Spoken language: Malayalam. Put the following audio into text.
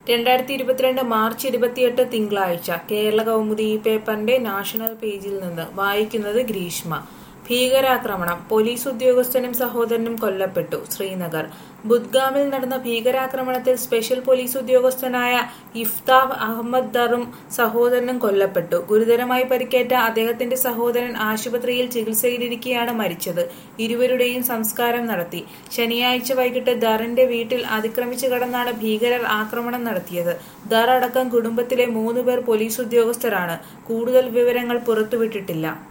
രണ്ടായിരത്തി ഇരുപത്തിരണ്ട് മാർച്ച് ഇരുപത്തിയെട്ട് തിങ്കളാഴ്ച കേരള കൗമുദി ഈ പേപ്പറിന്റെ നാഷണൽ പേജിൽ നിന്ന് വായിക്കുന്നത് ഗ്രീഷ്മ ഭീകരാക്രമണം പോലീസ് ഉദ്യോഗസ്ഥനും സഹോദരനും കൊല്ലപ്പെട്ടു ശ്രീനഗർ ബുദ്ഗാമിൽ നടന്ന ഭീകരാക്രമണത്തിൽ സ്പെഷ്യൽ പോലീസ് ഉദ്യോഗസ്ഥനായ ഇഫ്താബ് അഹമ്മദ് ദറും സഹോദരനും കൊല്ലപ്പെട്ടു ഗുരുതരമായി പരിക്കേറ്റ അദ്ദേഹത്തിന്റെ സഹോദരൻ ആശുപത്രിയിൽ ചികിത്സയിലിരിക്കെയാണ് മരിച്ചത് ഇരുവരുടെയും സംസ്കാരം നടത്തി ശനിയാഴ്ച വൈകിട്ട് ദറിന്റെ വീട്ടിൽ അതിക്രമിച്ചു കടന്നാണ് ഭീകരർ ആക്രമണം നടത്തിയത് ദർ അടക്കം കുടുംബത്തിലെ മൂന്ന് പേർ പോലീസ് ഉദ്യോഗസ്ഥരാണ് കൂടുതൽ വിവരങ്ങൾ പുറത്തുവിട്ടിട്ടില്ല